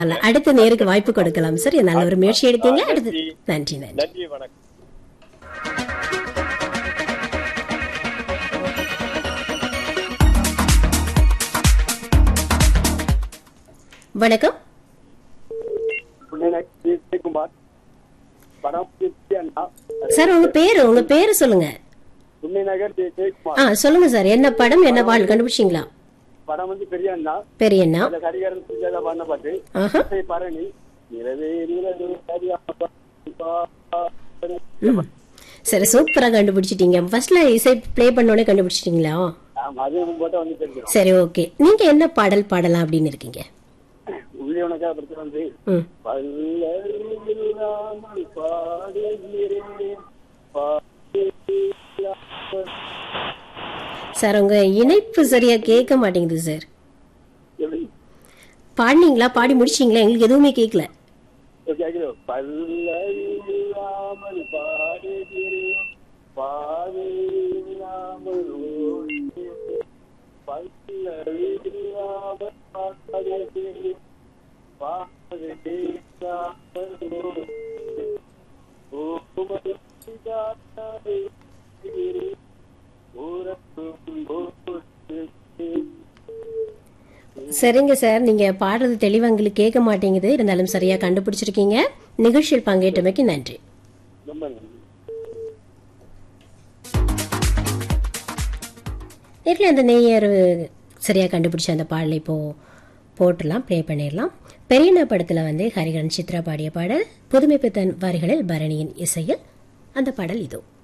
அல்ல, அடுத்த நேருக்கு வாய்ப்பு கொடுக்கலாம் சார் நல்ல ஒரு முயற்சி எடுத்தீங்க ஆ, அடுத்து நன்றி. நன்றி நன்றி நன்றி வணக்கம் வணக்கம் குமார் படம் அண்ணா சார் உங்க பேரு உங்க பேரு சொல்லுங்க புண்ணை நகர் ஜெயக்குமார் ஆ சொல்லுங்க சார் என்ன படம் என்ன பாடல் கண்டுபிடிச்சிங்களா படம் வந்து பெரிய அண்ணா பெரிய அண்ணா அந்த கரிகாரன் சுஜாதா பாடின பாட்டு ஆஹா இசை பரணி நிலவே நிலவே சரியாக பாடு. ம். சரி சூப்பரா கண்டுபிடிச்சிட்டீங்க ஃபர்ஸ்ட்ல இசை ப்ளே பண்ணோடனே கண்டுபிடிச்சிட்டீங்களா ஆமா அது போட்டா வந்து தெரியும் சரி ஓகே நீங்க என்ன பாடல் பாடலாம் அப்படின்னு இருக்கீங்க உள்ளே உனக்கா படத்துல வந்து ம் பல்லவில்லாமல் பாடுகிறேன் பாடுகிறாமல் சார் உங்க இணைப்பு சரியா கேட்க மாட்டேங்குது சார் எப்படி பாடினீங்களா பாடி முடிச்சிங்களா எங்களுக்கு எதுவுமே கேட்கல கேக்குது பல்லவில்லாமல் பாடுகிறேன் பாடில்லாமல் ஓடுகிறேன் பல்லவில்லாமல் பாடுகிறேன் பாடில்லாமல் ஓடுகிறேன் ஓமலுக்காக உறக்கும் போது சரிங்க சார் நீங்க பாடுறது தெளிவா எங்களுக்கு கேட்க மாட்டேங்குது இருந்தாலும் சரியா கண்டுபிடிச்சிருக்கீங்க நிகழ்ச்சியில் பங்கேற்றமைக்கு நன்றி ரொம்ப நன்றி நேரில் அந்த நேயர் சரியா கண்டுபிடிச்ச அந்த பாடலை இப்போ போட்டுடலாம் ப்ளே பண்ணிடலாம் பெரியண்ணா படத்துல வந்து ஹரிகரன் சித்ரா பாடிய பாடல் புதுமை பித்தன் வரிகளில் பரணியின் இசையில் அந்த பாடல் இதோ